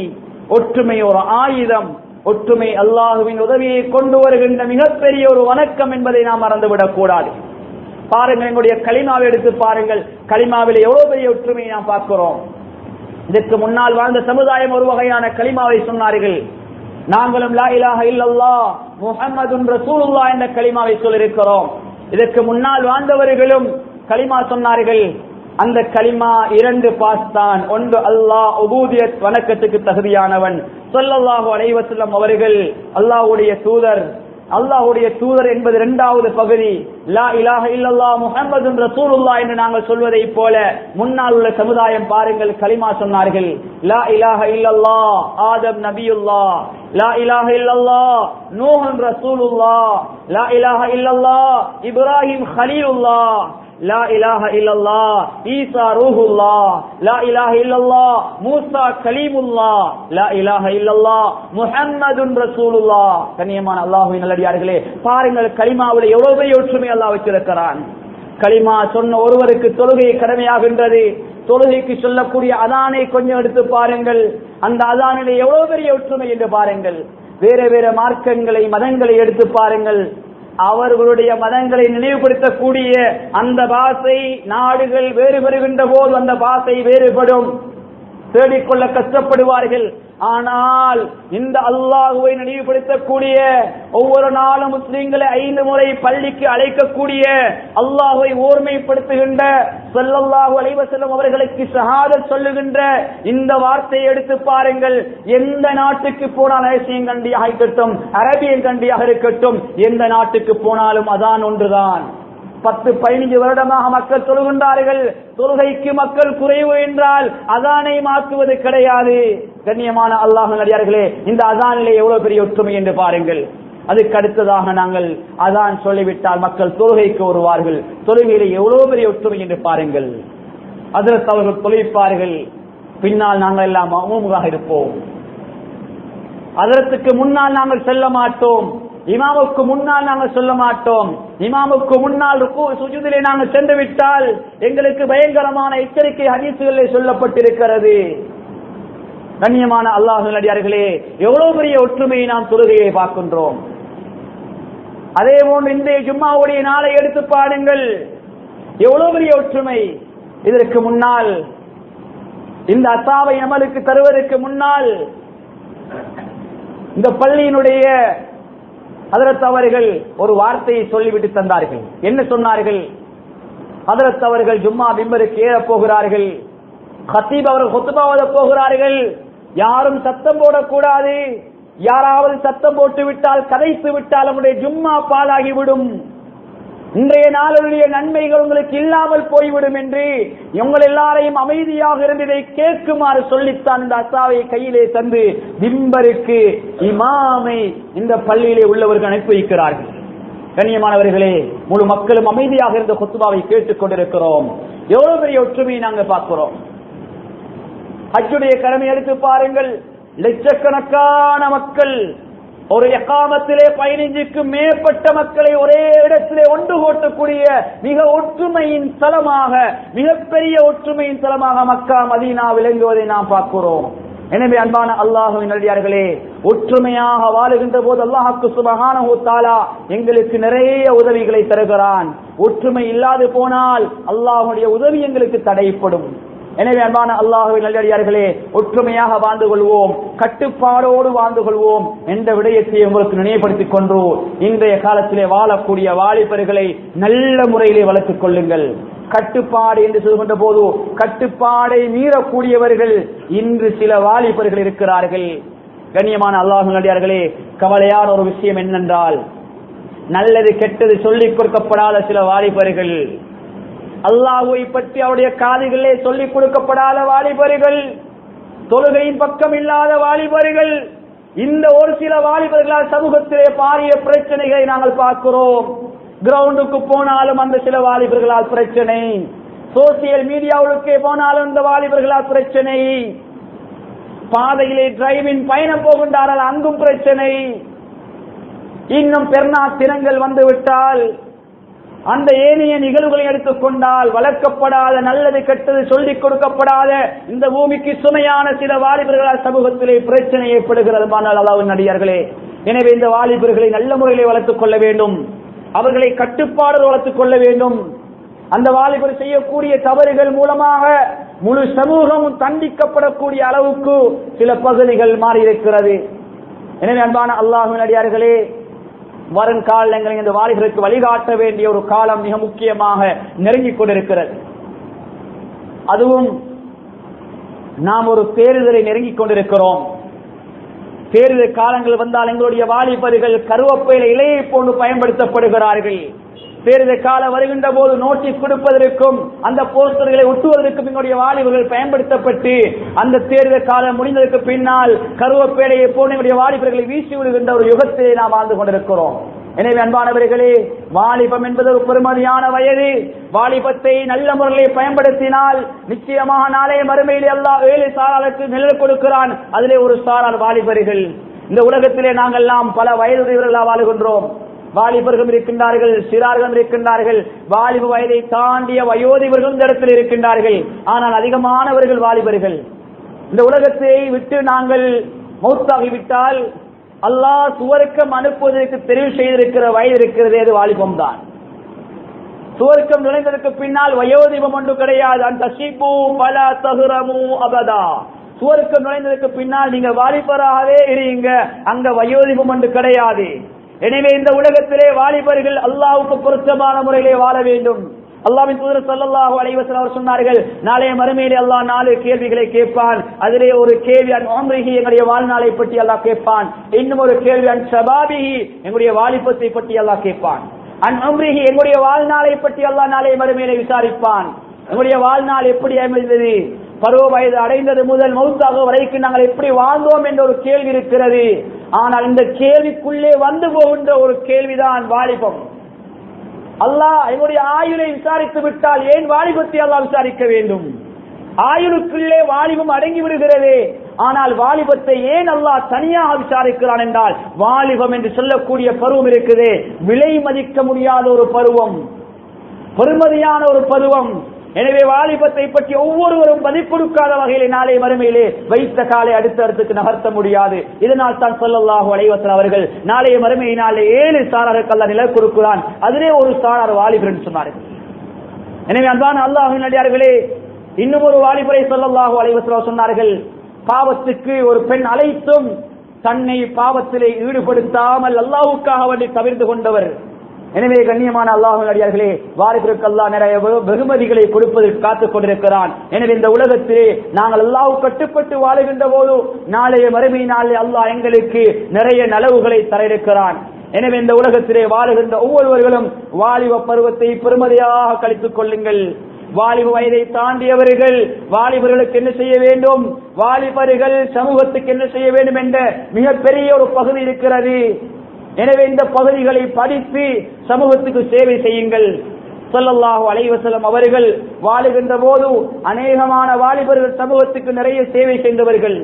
ஒற்றுமை ஒரு ஆயுதம் ஒற்றுமை அல்லாஹுவின் உதவியை கொண்டு வருகின்ற மிகப்பெரிய ஒரு வணக்கம் என்பதை நாம் மறந்துவிடக் கூடாது பாருங்கள் எங்களுடைய களிமாவை எடுத்து பாருங்கள் களிமாவில் எவ்வளவு பெரிய ஒற்றுமையை நாம் பார்க்கிறோம் இதற்கு முன்னால் வாழ்ந்த சமுதாயம் ஒரு வகையான களிமாவை சொன்னார்கள் நாங்களும் லா இலாஹ இல்லல்லா முஹம்மதுன் ரசூலுல்லா என்ற களிமாவை சொல்லியிருக்கிறோம் இதற்கு முன்னால் வாழ்ந்தவர்களும் களிமா சொன்னார்கள் அந்த களிமா இரண்டு பாஸ்தான் ஒன்று அல்லாஹ் உபூதியத் வணக்கத்துக்கு தகுதியானவன் சொல்லல்லாஹு அலைவசல்லம் அவர்கள் அல்லாஹ்வுடைய தூதர் அல்லாஹ்வுடைய தூதர் என்பது இரண்டாவது பகுதி லா இலாஹ இல்லல்லா முஹம்மது ரசூலுல்லா என்று நாங்கள் சொல்வதை போல முன்னால் உள்ள சமுதாயம் பாருங்கள் கலிமா சொன்னார்கள் லா இலாஹ இல்லல்லா ஆதம் நபியுல்லா லா இலாஹ இல்லல்லா நூஹன் ரசூலுல்லா லா இலாஹ இல்லல்லா இப்ராஹிம் ஹலீலுல்லா லா இலாஹ இல்லல்லா ஈசா ரூஹுல்லா லா இலாஹ இல்லல்லா மூசா கலீமுல்லா லா இலாஹ இல்லல்லா முஹம்மதுன் ரசூலுல்லா கண்ணியமான அல்லாஹ்வின் நல்லடியார்களே பாருங்கள் கலிமாவுல எவ்வளவு பெரிய ஒற்றுமை அல்லாஹ் வச்சிருக்கிறான் கலிமா சொன்ன ஒருவருக்கு தொழுகை கடமையாகின்றது தொழுகைக்கு சொல்லக்கூடிய அதானை கொஞ்சம் எடுத்து பாருங்கள் அந்த அதானிலே எவ்வளவு பெரிய ஒற்றுமை என்று பாருங்கள் வேற வேற மார்க்கங்களை மதங்களை எடுத்து பாருங்கள் அவர்களுடைய மதங்களை நினைவுபடுத்தக்கூடிய அந்த பாசை நாடுகள் வேறுபடுகின்ற போது அந்த பாசை வேறுபடும் தேடிக்கொள்ள கஷ்டப்படுவார்கள் ஆனால் இந்த அல்லாஹுவை நினைவுபடுத்தக்கூடிய ஒவ்வொரு நாளும் முஸ்லிம்களை ஐந்து முறை பள்ளிக்கு அழைக்கக்கூடிய அல்லாஹுவை ஓர்மைப்படுத்துகின்ற சொல்லல்லாஹு அலைவசல்லம் அவர்களுக்கு ஷஹாதத் சொல்லுகின்ற இந்த வார்த்தையை எடுத்து பாருங்கள் எந்த நாட்டுக்கு போனால் அரசியம் கண்டியாக இருக்கட்டும் அரபியன் கண்டியாக இருக்கட்டும் எந்த நாட்டுக்கு போனாலும் அதான் ஒன்றுதான் பத்து பதினைஞ்சு வருடமாக மக்கள் தொழுகின்றார்கள் தொழுகைக்கு மக்கள் குறைவு என்றால் அதானை மாற்றுவது கிடையாது கண்ணியமான அல்லாஹ் நடிகார்களே இந்த அதானிலே எவ்வளவு பெரிய ஒற்றுமை என்று பாருங்கள் அதுக்கு அடுத்ததாக நாங்கள் அதான் சொல்லிவிட்டால் மக்கள் தொழுகைக்கு வருவார்கள் தொழுகையிலே எவ்வளவு பெரிய ஒற்றுமை என்று பாருங்கள் அதற்கு அவர்கள் தொழிப்பார்கள் பின்னால் நாங்கள் எல்லாம் அமூமுகாக இருப்போம் அதற்கு முன்னால் நாங்கள் செல்ல மாட்டோம் இமாமுக்கு முன்னால் நாங்கள் சொல்ல மாட்டோம் இமாமுக்கு முன்னால் சுஜுதிலே நாங்கள் சென்று விட்டால் எங்களுக்கு பயங்கரமான எச்சரிக்கை ஹதீசுகளிலே சொல்லப்பட்டிருக்கிறது கண்ணியமான அல்லாஹு நடிகார்களே எவ்வளவு பெரிய ஒற்றுமையை நாம் தொழுகையை பார்க்கின்றோம் அதே போன்று இன்றைய ஜும்மாவுடைய நாளை எடுத்து பாருங்கள் எவ்வளவு பெரிய ஒற்றுமை இதற்கு முன்னால் இந்த அசாவை அமலுக்கு தருவதற்கு முன்னால் இந்த பள்ளியினுடைய அதரத் அவர்கள் ஒரு வார்த்தையை சொல்லிவிட்டு தந்தார்கள் என்ன சொன்னார்கள் அதரத் அவர்கள் ஜும்மா பிம்பருக்கு ஏறப் போகிறார்கள் ஹத்தீப் அவர்கள் கொத்துபாவத போகிறார்கள் யாரும் சத்தம் போடக்கூடாது யாராவது சத்தம் போட்டு விட்டால் கதைத்து விட்டால் நம்முடைய ஜும்மா பாலாகிவிடும் இன்றைய நாளுடைய நன்மைகள் உங்களுக்கு இல்லாமல் போய்விடும் என்று உங்கள் எல்லாரையும் அமைதியாக இருந்ததை கேட்குமாறு சொல்லித்தான் இந்த அசாவை கையிலே தந்து திம்பருக்கு இமாமை இந்த பள்ளியிலே உள்ளவர்கள் அனுப்பி வைக்கிறார்கள் கண்ணியமானவர்களே முழு மக்களும் அமைதியாக இருந்த கொத்துபாவை கேட்டுக் கொண்டிருக்கிறோம் எவ்வளவு பெரிய ஒற்றுமையை நாங்கள் பார்க்கிறோம் ஹஜ்ஜுடைய கடமை எடுத்து பாருங்கள் லட்சக்கணக்கான மக்கள் ஒரு எக்காமத்திலே பதினைஞ்சுக்கும் மேற்பட்ட மக்களை ஒரே இடத்திலே ஒன்று கூட்டக்கூடிய மிக ஒற்றுமையின் தலமாக மிகப்பெரிய ஒற்றுமையின் தலமாக மக்கா மதீனா விளங்குவதை நாம் பார்க்கிறோம் எனவே அன்பான அல்லாஹுவின் நல்லடியார்களே ஒற்றுமையாக வாழுகின்ற போது அல்லாஹுக்கு சுபகான தாலா எங்களுக்கு நிறைய உதவிகளை தருகிறான் ஒற்றுமை இல்லாது போனால் அல்லாஹுடைய உதவி எங்களுக்கு தடைப்படும் எனவே அன்பான அல்லாஹுவின் நல்லடியார்களே ஒற்றுமையாக வாழ்ந்து கொள்வோம் கட்டுப்பாடோடு வாழ்ந்து கொள்வோம் என்ற விடயத்தை உங்களுக்கு நினைவுபடுத்திக் கொண்டு இன்றைய காலத்திலே வாழக்கூடிய வாலிபர்களை நல்ல முறையிலே வளர்த்துக் கொள்ளுங்கள் கட்டுப்பாடு என்று சொல்கின்ற போது கட்டுப்பாடை மீறக்கூடியவர்கள் இன்று சில வாலிபர்கள் இருக்கிறார்கள் கண்ணியமான அல்லாஹு நல்லடியார்களே கவலையான ஒரு விஷயம் என்னென்றால் நல்லது கெட்டது சொல்லிக் கொடுக்கப்படாத சில வாலிபர்கள் அல்லாஹுவை பற்றி அவருடைய காதுகளே சொல்லிக் கொடுக்கப்படாத வாலிபர்கள் தொழுகையின் பக்கம் இல்லாத வாலிபர்கள் இந்த ஒரு சில வாலிபர்களால் சமூகத்திலே பாரிய பிரச்சனைகளை நாங்கள் பார்க்கிறோம் கிரவுண்டுக்கு போனாலும் அந்த சில வாலிபர்களால் பிரச்சனை சோசியல் மீடியாவுக்கு போனாலும் இந்த வாலிபர்களால் பிரச்சனை பாதையிலே டிரைவின் பயணம் போகின்றார்கள் அங்கும் பிரச்சனை இன்னும் பெருநா தினங்கள் வந்து விட்டால் அந்த ஏனைய நிகழ்வுகளை எடுத்துக்கொண்டால் வளர்க்கப்படாத நல்லது கெட்டது சொல்லிக் கொடுக்கப்படாத இந்த பூமிக்கு சுமையான சில வாலிபர்களால் சமூகத்திலே பிரச்சனை ஏற்படுகிறது ஆனால் அல்லாவின் நடிகார்களே எனவே இந்த வாலிபர்களை நல்ல முறையிலே வளர்த்துக் கொள்ள வேண்டும் அவர்களை கட்டுப்பாடு வளர்த்துக் கொள்ள வேண்டும் அந்த வாலிபர் செய்யக்கூடிய தவறுகள் மூலமாக முழு சமூகமும் தண்டிக்கப்படக்கூடிய அளவுக்கு சில பகுதிகள் மாறியிருக்கிறது எனவே அன்பான அல்லாஹின் அடியார்களே வருங்காலங்களில் இந்த வாலிபருக்கு வழிகாட்ட வேண்டிய ஒரு காலம் மிக முக்கியமாக நெருங்கிக் கொண்டிருக்கிறது அதுவும் நாம் ஒரு தேர்தலை நெருங்கிக் கொண்டிருக்கிறோம் தேர்தல் காலங்கள் வந்தால் எங்களுடைய வாலிபர்கள் கருவப்பையில இலையை போன்று பயன்படுத்தப்படுகிறார்கள் தேர்தல் காலம் வருகின்ற போது நோட்டீஸ் கொடுப்பதற்கும் அந்த போஸ்டர்களை ஒட்டுவதற்கும் எங்களுடைய வாலிபர்கள் பயன்படுத்தப்பட்டு அந்த தேர்தல் காலம் முடிந்ததற்கு பின்னால் கருவப்பேடையை போன்று எங்களுடைய வாலிபர்களை வீசி விடுகின்ற ஒரு யுகத்திலே நாம் வாழ்ந்து கொண்டிருக்கிறோம் எனவே அன்பானவர்களே வாலிபம் என்பது ஒரு பெருமதியான வயது வாலிபத்தை நல்ல முறையில் பயன்படுத்தினால் நிச்சயமாக நாளைய மறுமையிலே அல்லாஹ் ஏழு சாராளுக்கு நிழல் கொடுக்கிறான் அதிலே ஒரு சாரால் வாலிபர்கள் இந்த உலகத்திலே நாங்கள் எல்லாம் பல வயதுடையவர்களாக வாழுகின்றோம் வாலிபர்களும் இருக்கின்றார்கள் சிறார்களும் இருக்கின்றார்கள் வாலிப வயதை தாண்டிய வயோதிபர்களும் இந்த இடத்தில் இருக்கின்றார்கள் ஆனால் அதிகமானவர்கள் வாலிபர்கள் இந்த உலகத்தை விட்டு நாங்கள் மௌத்தாகிவிட்டால் அல்லாஹ் சுவர்க்கம் அனுப்புவதற்கு தெரிவு செய்திருக்கிற வயது இருக்கிறதே அது வாலிபம் தான் சுவர்க்கம் நுழைந்ததற்கு பின்னால் வயோதிபம் ஒன்று கிடையாது அந்த சிபு பல தகுரமு அபதா சுவர்க்கம் நுழைந்ததற்கு பின்னால் நீங்க வாலிபராகவே இருங்க அங்க வயோதிபம் ஒன்று கிடையாது எனவே இந்த உலகத்திலே வாலிபர்கள் அல்லாவுக்கு பொருத்தமான முறையிலே வாழ வேண்டும் அல்லாவின் தூதர் சல்லல்லாஹு அலைஹி வஸல்லம் அவர் சொன்னார்கள் நாளைய மறுமையிலே அல்லாஹ் நாலு கேள்விகளை கேட்பான் அதிலே ஒரு கேள்வி அன் உம்ரிஹி எங்களுடைய வாழ்நாளை பற்றி அல்லாஹ் கேட்பான் இன்னும் ஒரு கேள்வி அன் ஷபாபிஹி எங்களுடைய வாலிபத்தை பற்றி அல்லாஹ் கேட்பான் அன் உம்ரிஹி எங்களுடைய வாழ்நாளை பற்றி அல்லாஹ் நாளைய மறுமையிலே விசாரிப்பான் எங்களுடைய வாழ்நாள் எப்படி அமைந்தது பருவ வயது அடைந்தது முதல் மௌத்தாக வரைக்கும் நாங்கள் எப்படி வாழ்ந்தோம் என்ற ஒரு கேள்வி இருக்கிறது ஆனால் இந்த கேள்விக்குள்ளே வந்து போகின்ற ஒரு கேள்விதான் வாலிபம் அல்லாஹ் எங்களுடைய ஆயுளை விசாரித்து விட்டால் ஏன் வாலிபத்தை அல்லாஹ் விசாரிக்க வேண்டும் ஆயுளுக்குள்ளே வாலிபம் அடங்கி விடுகிறது ஆனால் வாலிபத்தை ஏன் அல்லாஹ் தனியாக விசாரிக்கிறான் என்றால் வாலிபம் என்று சொல்லக்கூடிய பருவம் இருக்குது விலை மதிக்க முடியாத ஒரு பருவம் பெருமதியான ஒரு பருவம் எனவே வாலிபத்தை பற்றி ஒவ்வொருவரும் மதிப்பொடுக்காத வகையிலே நாளை மறுமையிலே வைத்த காலை அடுத்த இடத்துக்கு நகர்த்த முடியாது இதனால் தான் சொல்லல்லாஹு அலைவசன் அவர்கள் நாளைய மறுமையினாலே ஏழு சாராருக்கு அல்ல நிலை கொடுக்கிறான் அதிலே ஒரு சாரார் வாலிபர் என்று சொன்னார்கள் எனவே அன்பான அல்லாஹின் நடிகார்களே இன்னும் ஒரு வாலிபரை சொல்லல்லாஹு அலைவசன் சொன்னார்கள் பாவத்துக்கு ஒரு பெண் அழைத்தும் தன்னை பாவத்திலே ஈடுபடுத்தாமல் அல்லாஹுக்காக வேண்டி தவிர்த்து கொண்டவர் எனவே கண்ணியமான அல்லாஹ் அடியார்களே வாரிபிற்கு அல்லாஹ் நிறைய வெகு- வெகுமதிகளை கொடுப்பதற்கு காத்துக் கொண்டிருக்கிறான் எனவே இந்த உலகத்திலே நாங்கள் அல்லாஹ் கட்டுப்பட்டு வாழுகின்ற போது நாளைய மறுமை நாளே அல்லாஹ் எங்களுக்கு நிறைய நலவுகளை தர இருக்கிறான் எனவே இந்த உலகத்திலே வாழுகின்ற ஒவ்வொருவர்களும் வாலிப பருவத்தை பெருமதியாக கழித்துக் கொள்ளுங்கள் வாலிப வயதை தாண்டியவர்கள் வாலிபர்களுக்கு என்ன செய்ய வேண்டும் வாலிபர்கள் சமூகத்துக்கு என்ன செய்ய வேண்டும் என்ற மிகப்பெரிய ஒரு பகுதி இருக்கிறது எனவே இந்த பகுதிகளை படித்து சமூகத்துக்கு சேவை செய்யுங்கள் ஸல்லல்லாஹு அலைஹி வஸல்லம் அவர்கள் வாழுகின்ற போது அநேகமான வாலிபர்கள் சமூகத்துக்கு நிறைய சேவை செய்தவர்கள்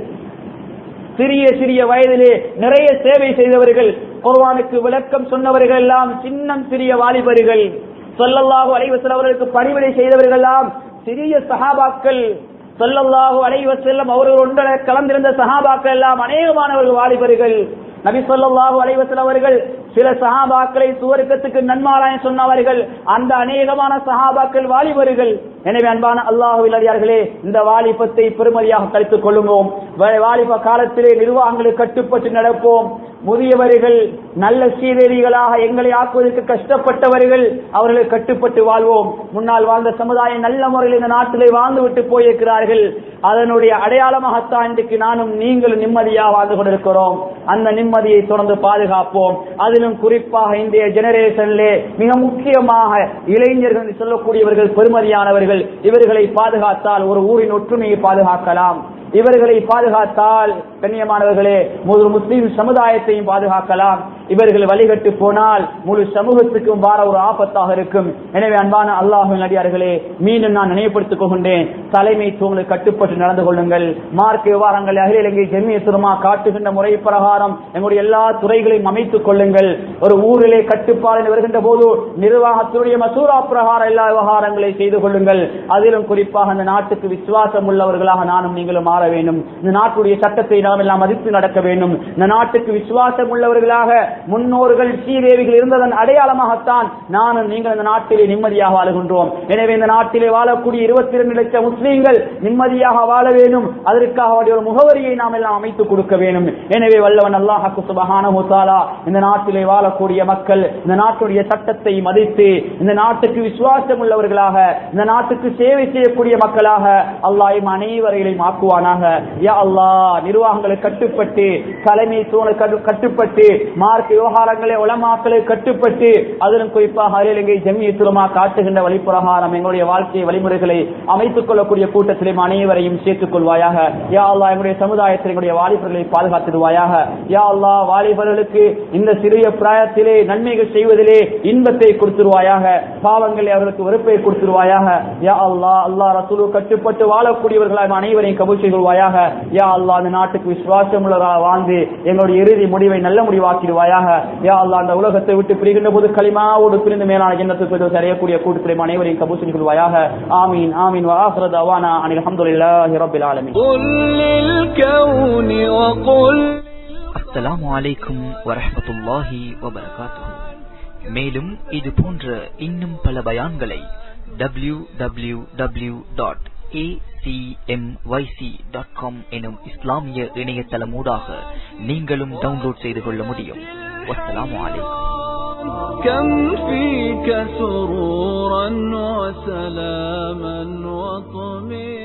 சிறிய சிறிய வயதிலே நிறைய சேவை செய்தவர்கள் குர்ஆனுக்கு விளக்கம் சொன்னவர்கள் எல்லாம் சின்னம் சிறிய வாலிபர்கள் ஸல்லல்லாஹு அலைஹி வஸல்லம் அவர்களுக்கு பணிவிடை செய்தவர்கள் எல்லாம் சிறிய சஹாபாக்கள் ஸல்லல்லாஹு அலைஹி வஸல்லம் அவர்கள் ஒன்றரை கலந்திருந்த சஹாபாக்கள் எல்லாம் அநேகமானவர்கள் வாலிபர்கள் நபி ஸல்லல்லாஹு அலைஹி வஸல்லம் அவர்கள் சில சஹாபாக்களை சுவர்க்கத்துக்கு நன்மாராயம் சொன்னவர்கள் அந்த அநேகமான சஹாபாக்கள் வாலிபர்கள் எனவே அன்பான அல்லாஹுவில் அடியார்களே இந்த வாலிபத்தை பெருமதியாக கழித்துக் கொள்ளுவோம் வ- வாலிப காலத்திலே நிர்வாகங்களுக்கு கட்டுப்பட்டு நடப்போம் முதியவர்கள் நல்ல சீரேரிகளாக எங்களை ஆக்குவதற்கு கஷ்டப்பட்டவர்கள் அவர்களை கட்டுப்பட்டு வாழ்வோம் முன்னால் வாழ்ந்த சமுதாயம் நல்ல முறையில் இந்த நாட்டிலே வாழ்ந்து விட்டு போயிருக்கிறார்கள் அதனுடைய அடையாளமாகத்தான் இன்றைக்கு நானும் நீங்களும் நிம்மதியாக வாழ்ந்து கொண்டிருக்கிறோம் அந்த நிம்மதியை தொடர்ந்து பாதுகாப்போம் அதிலும் குறிப்பாக இன்றைய ஜெனரேஷனிலே மிக முக்கியமாக இளைஞர்கள் என்று சொல்லக்கூடியவர்கள் பெருமதியானவர்கள் இவர்களை பாதுகாத்தால் ஒரு ஊரின் ஒற்றுமையை பாதுகாக்கலாம் இவர்களை பாதுகாத்தால் கண்ணியமானவர்களே முழு முஸ்லீம் சமுதாயத்தையும் பாதுகாக்கலாம் இவர்கள் வழிகட்டு போனால் முழு சமூகத்துக்கும் வார ஒரு ஆபத்தாக இருக்கும் எனவே அன்பான அல்லாஹின் அடியார்களே மீண்டும் நான் நினைவுபடுத்திக் கொள்கின்றேன் தலைமை தூங்களை கட்டுப்பட்டு நடந்து கொள்ளுங்கள் மார்க்க விவகாரங்கள் அகில இலங்கை ஜெமிய திருமா காட்டுகின்ற முறை பிரகாரம் எங்களுடைய எல்லா துறைகளையும் அமைத்துக் கொள்ளுங்கள் ஒரு ஊரிலே கட்டுப்பாடு வருகின்ற போது நிர்வாகத்துடைய மசூரா பிரகாரம் எல்லா விவகாரங்களையும் செய்து கொள்ளுங்கள் அதிலும் குறிப்பாக அந்த நாட்டுக்கு விசுவாசம் உள்ளவர்களாக நானும் நீங்களும் மாற வேண்டும் இந்த நாட்டுடைய சட்டத்தை நாம் எல்லாம் மதித்து நடக்க வேண்டும் இந்த நாட்டுக்கு விசுவாசம் உள்ளவர்களாக முன்னோர்கள் சீதேவிகள் இருந்ததன் அடையாளமாகத்தான் நானும் நீங்கள் இந்த நாட்டிலே நிம்மதியாக வாழுகின்றோம் எனவே இந்த நாட்டிலே வாழக்கூடிய இருபத்தி இரண்டு லட்சம் முஸ்லீம்கள் நிம்மதியாக வாழ வேண்டும் அதற்காக அவருடைய ஒரு முகவரியை நாம் எல்லாம் அமைத்துக் கொடுக்க வேண்டும் எனவே வல்லவன் அல்லாஹாக்கு சுபஹான இந்த நாட்டிலே வாழக்கூடிய மக்கள் இந்த நாட்டுடைய சட்டத்தை மதித்து இந்த நாட்டுக்கு விசுவாசம் உள்ளவர்களாக இந்த நாட்டுக்கு சேவை செய்யக்கூடிய மக்களாக அல்லாஹ் அனைவரையும் ஆக்குவானாக யா அல்லாஹ் நிர்வாகங்களை கட்டுப்பட்டு தலைமை தூணை கட்டுப்பட்டு மார்க்க விவகாரங்களை உளமாக்களை கட்டுப்பட்டு அதிலும் குறிப்பாக அரியலங்கை ஜம்மியத்துலமா காட்டுகின்ற வழிப்பிரகாரம் எங்களுடைய வாழ்க்கை வழிமுறைகளை அமைத்துக் கொள்ளக்கூடிய கூட்டத்திலும் அனைவரையும் சேர்த்துக் கொள்வாயாக யா அல்லா எங்களுடைய சமுதாயத்தில் எங்களுடைய வாலிபர்களை பாதுகாத்திடுவாயாக யா அல்லா வாலிபர்களுக்கு இந்த சிறிய பிராயத்திலே நன்மைகள் செய்வதிலே இன்பத்தை கொடுத்துருவாயாக பாவங்களை அவர்களுக்கு வெறுப்பை கொடுத்துருவாயாக யா அல்லா அல்லா ரசூலு கட்டுப்பட்டு வாழக்கூடியவர்களாக அனைவரையும் கபூல் செய்து கொள்வாயாக யா அல்லா அந்த நாட்டுக்கு விசுவாசம் உள்ளவர்களாக வாழ்ந்து எங்களுடைய இறுதி முடிவை நல்ல முடிவாக்கிடுவாயாக யா அல்லா அந்த உலகத்தை விட்டு பிரிகின்ற போது களிமாவோடு பிரிந்து மேலான ஜன்னத்துக்கு அடையக்கூடிய கூட்டத்திலே அனைவரையும் கபூல் செய்து கொள்வாயாக ஆமீன் ஆமீன் வாஹ்ரத் அவானா அனில் அல்ஹம்துலில்லாஹி ரப்பில் ஆலமீன் قل للكون وقل அஸ்ஸலாமு அலைக்கும் வரஹ்மத்துல்லாஹி வபரகாத்துஹு மேலும் இது போன்ற இன்னும் பல பயான்களை W W W dot dot com எனும் இஸ்லாமிய இணையதளமூடாக நீங்களும் டவுன்லோட் செய்து கொள்ள முடியும் வஸ்ஸலாமு அலைக்கும் كم فيك سرورا وسلاما وطمئنا